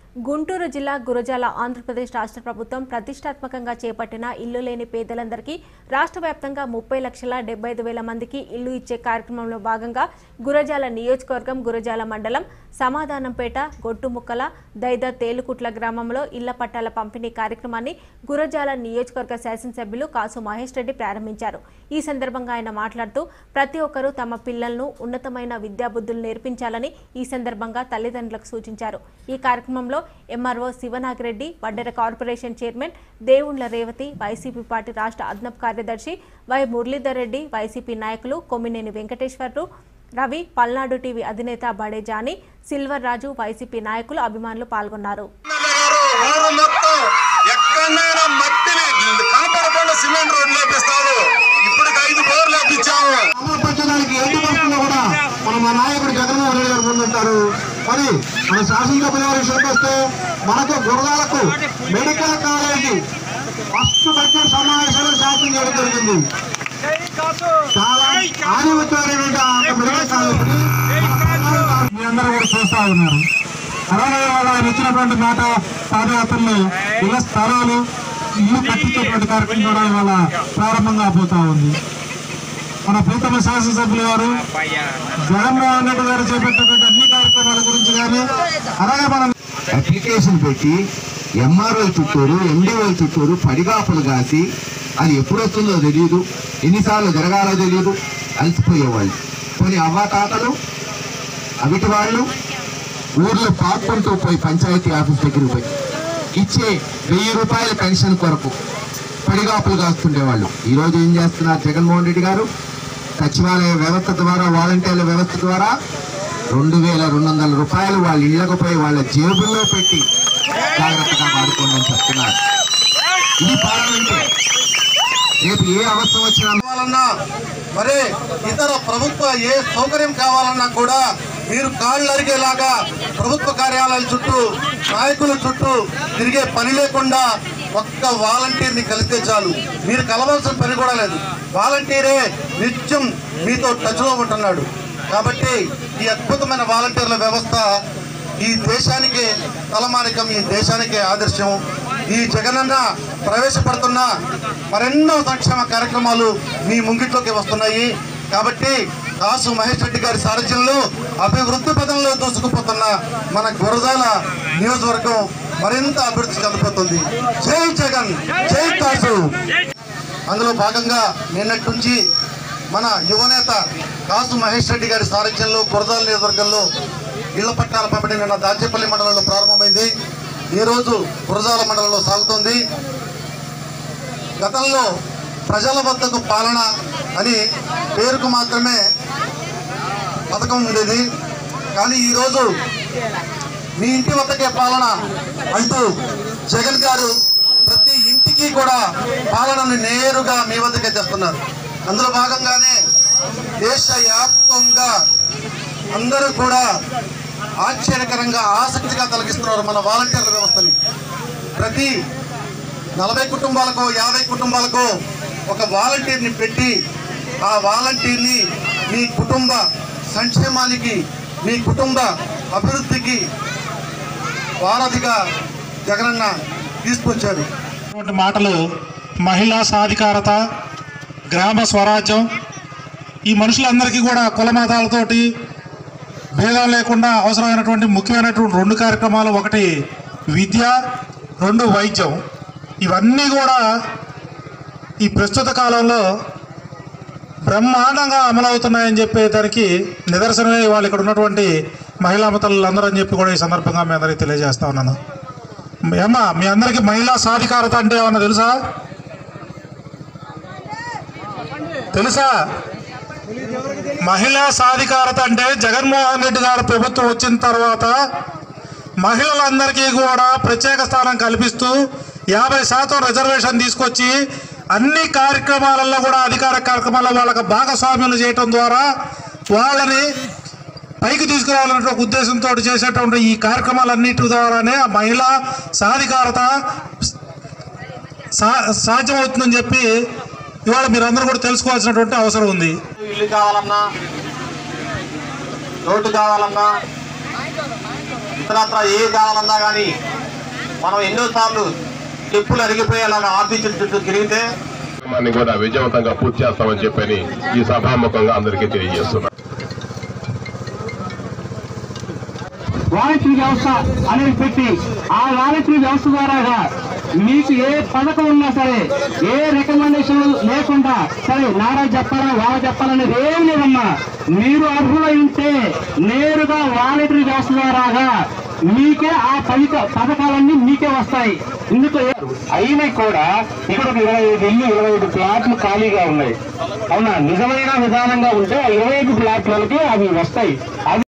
గుంటూరు జిల్లా గురజాల ఆంధ్రప్రదేశ్ రాష్ట్ర ప్రభుత్వం ప్రతిష్టాత్మకంగా చేపట్టిన ఇల్లు లేని పేదలందరికీ రాష్ట్ర వ్యాప్తంగా ముప్పై లక్షల డెబ్బై ఐదు వేల మందికి ఇల్లు ఇచ్చే కార్యక్రమంలో భాగంగా గురజాల నియోజకవర్గం గురజాల మండలం సమాధానంపేట గొట్టుముక్కల దైద తేలుకుట్ల గ్రామంలో ఇళ్ల పట్టాల పంపిణీ కార్యక్రమాన్ని గురజాల నియోజకవర్గ శాసనసభ్యులు కాసు మహేష్ రెడ్డి ప్రారంభించారు ఈ సందర్భంగా ఆయన మాట్లాడుతూ ప్రతి ఒక్కరూ తమ పిల్లలను ఉన్నతమైన విద్యాబుద్ధులు నేర్పించాలని ఈ సందర్భంగా తల్లిదండ్రులకు సూచించారు ఈ కార్యక్రమంలో MRO Sivanagireddy Vaddera corporation chairman Devundla Revathi YCP party రాష్ట్ర అదనపు కార్యదర్శి వై మురళీధర్ రెడ్డి వైసీపీ నాయకులు కొమ్మినేని వెంకటేశ్వర్లు రవి పల్నాడు టీవీ అధినేత బడే జానీ సిల్వర్ రాజు వైసీపీ నాయకులు అభిమానులు పాల్గొన్నారు గారు ఊరు మొత్తం ఎక్కడైనా మట్టిని కనపడకుండా సిమెంట్ రోడ్లు లేపిస్తాడు ఇప్పటికి ఐదు బోర్లు లేపించాము అమలుపరచడానికి ఎట్టి పరిస్థితుల్లో కూడా మన మా నాయకుడు జగన్మోహన్ రెడ్డి గారు ముందుంటారు మరి మన శాసనసభ వారి విషయానికి వస్తే మనకు గురదాలకు మెడికల్ కాలేజీ ఫస్ట్ బడ్జెట్ సమావేశంలో శాసనం చేయడం జరిగింది చాలా ఆధిపత్యమైనటువంటి ఆ యొక్క మెడికల్ కాలేజీ మీ అందరూ కూడా చూస్తా ఉన్నారు అలాగే వాళ్ళ ఆయన ఇచ్చినటువంటి మాట పాదయాత్రలో ఇళ్ల స్థలాలు ఇల్లు కట్టించేటువంటి కార్యక్రమం కూడా ఇవాళ ప్రారంభంగా పోతా ఉంది మన ప్రీతమ శాసనసభ్యులు గారు జగన్మోహన్ రెడ్డి గారు చేపట్టినటువంటి అన్ని కార్యక్రమాల గురించి కానీ అలాగే మనం అప్లికేషన్ పెట్టి ఎంఆర్ఓ చుట్టూరు ఎండిఓ చుట్టూరు పడిగాపులు కాసి అది ఎప్పుడు వస్తుందో తెలియదు ఎన్నిసార్లు జరగాలో తెలియదు అలసిపోయేవాళ్ళు కొన్ని అవ్వాతాతలు అవిటి వాళ్ళు ఊర్లో పాక్కుంటూ పోయి పంచాయతీ ఆఫీస్ దగ్గరికి పోయి ఇచ్చే వెయ్యి రూపాయల పెన్షన్ కొరకు పడిగాపులు కాస్తుండేవాళ్ళు ఈరోజు ఏం చేస్తున్నారు జగన్మోహన్ రెడ్డి గారు సచివాలయ వ్యవస్థ ద్వారా వాలంటీర్ల వ్యవస్థ ద్వారా రెండు వేల రెండు వందల రూపాయలు వాళ్ళ ఇళ్లకు పోయి వాళ్ళ జేబుల్లో పెట్టి జాగ్రత్తగా వాడుకోండి అని చెప్తున్నారు ఇది పార్లమెంట్ రేపు ఏ అవసరం వచ్చినా కావాలన్నా మరి ఇతర ప్రభుత్వ ఏ సౌకర్యం కావాలన్నా కూడా మీరు కాళ్ళు అరిగేలాగా ప్రభుత్వ కార్యాలయాల చుట్టూ నాయకుల చుట్టూ తిరిగే పని లేకుండా ఒక్క వాలంటీర్ని కలిస్తే చాలు మీరు కలవాల్సిన పని కూడా లేదు వాలంటీరే నిత్యం మీతో టచ్లో ఉంటున్నాడు కాబట్టి ఈ అద్భుతమైన వాలంటీర్ల వ్యవస్థ ఈ దేశానికి తలమానికం ఈ దేశానికి ఆదర్శం ఈ జగనన్న ప్రవేశపెడుతున్న మరెన్నో సంక్షేమ కార్యక్రమాలు మీ ముంగిట్లోకి వస్తున్నాయి కాబట్టి కాసు మహేష్ రెడ్డి గారి సారథ్యంలో అభివృద్ధి పదంలో దూసుకుపోతున్న మన గురజాల నియోజకవర్గం మరింత అభివృద్ధి చెందిపోతుంది జై జగన్ జై కాసు అందులో భాగంగా నిన్నటి నుంచి మన యువనేత కాసు మహేష్ రెడ్డి గారి సారథ్యంలో గురజాల నియోజకవర్గంలో ఇళ్ల పట్టాల పంపిణీ నిన్న దాచేపల్లి మండలంలో ప్రారంభమైంది ఈరోజు గురజాల మండలంలో సాగుతుంది గతంలో ప్రజల వద్దకు పాలన అని పేరుకు మాత్రమే పథకం ఉండేది కానీ ఈరోజు మీ ఇంటి వద్దకే పాలన అంటూ జగన్ గారు ప్రతి ఇంటికి కూడా పాలనను నేరుగా మీ వద్దకే తెస్తున్నారు అందులో భాగంగానే దేశ వ్యాప్తంగా అందరూ కూడా ఆశ్చర్యకరంగా ఆసక్తిగా తొలగిస్తున్నారు మన వాలంటీర్ల వ్యవస్థని ప్రతి నలభై కుటుంబాలకు యాభై కుటుంబాలకు ఒక వాలంటీర్ని పెట్టి ఆ వాలంటీర్ని మీ కుటుంబ సంక్షేమానికి మీ కుటుంబ అభివృద్ధికి వారధిగా జగనన్న తీసుకొచ్చాడు ఇటువంటి మాటలు మహిళా సాధికారత గ్రామ స్వరాజ్యం ఈ మనుషులందరికీ కూడా కుల మతాలతోటి భేదం లేకుండా అవసరమైనటువంటి ముఖ్యమైనటువంటి రెండు కార్యక్రమాలు ఒకటి విద్య రెండు వైద్యం ఇవన్నీ కూడా ఈ ప్రస్తుత కాలంలో బ్రహ్మాండంగా అమలవుతున్నాయని చెప్పేదానికి నిదర్శనమే వాళ్ళు ఇక్కడ ఉన్నటువంటి మహిళా మతలందరూ అని చెప్పి కూడా ఈ సందర్భంగా మీ అందరికీ తెలియజేస్తా ఉన్నాను ఏమ్మా మీ అందరికి మహిళా సాధికారత అంటే ఏమన్నా తెలుసా తెలుసా మహిళా సాధికారత అంటే జగన్మోహన్ రెడ్డి గారు ప్రభుత్వం వచ్చిన తర్వాత మహిళలందరికీ కూడా ప్రత్యేక స్థానం కల్పిస్తూ యాభై శాతం రిజర్వేషన్ తీసుకొచ్చి అన్ని కార్యక్రమాలలో కూడా అధికార కార్యక్రమాల్లో వాళ్ళకి భాగస్వామ్యం చేయటం ద్వారా వాళ్ళని పైకి తీసుకురావాలనే ఉద్దేశంతో చేసేటువంటి ఈ కార్యక్రమాలన్నిటి ద్వారానే ఆ మహిళా సాధికారత సా సాధ్యమవుతుందని చెప్పి ఇవాళ మీరందరూ కూడా తెలుసుకోవాల్సినటువంటి అవసరం ఉంది ఇల్లు కావాలన్నా రోడ్డు కావాలన్నా ఇతరత్ర ఏ కావాలన్నా కానీ మనం ఎన్నోసార్లు చెప్పులు అరిగిపోయేలాగా ఆఫీసుల చుట్టూ తిరిగితే కార్యక్రమాన్ని కూడా విజయవంతంగా పూర్తి చేస్తామని చెప్పని ఈ సభాముఖంగా అందరికీ తెలియజేస్తున్నాను వాలంటరీ వ్యవస్థ అనేది పెట్టి ఆ వాలంటరీ వ్యవస్థ ద్వారాగా మీకు ఏ పథకం ఉన్నా సరే ఏ రికమెండేషన్ లేకుండా సరే నారా చెప్పాలా వాళ్ళ చెప్పాలనేది ఏం లేదమ్మా మీరు అర్హులై ఉంటే నేరుగా వాలంటరీ వ్యవస్థ ద్వారాగా మీకే ఆ పథక పథకాలన్నీ మీకే వస్తాయి ఇందుకు అయినా కూడా ఇక్కడ ఒక ఇరవై ఐదు ఇల్లు ఇరవై ఐదు ప్లాట్లు ఖాళీగా ఉన్నాయి అవునా నిజమైన విధానంగా ఉంటే ఆ ఇరవై ఐదు ప్లాట్లకి అవి వస్తాయి అవి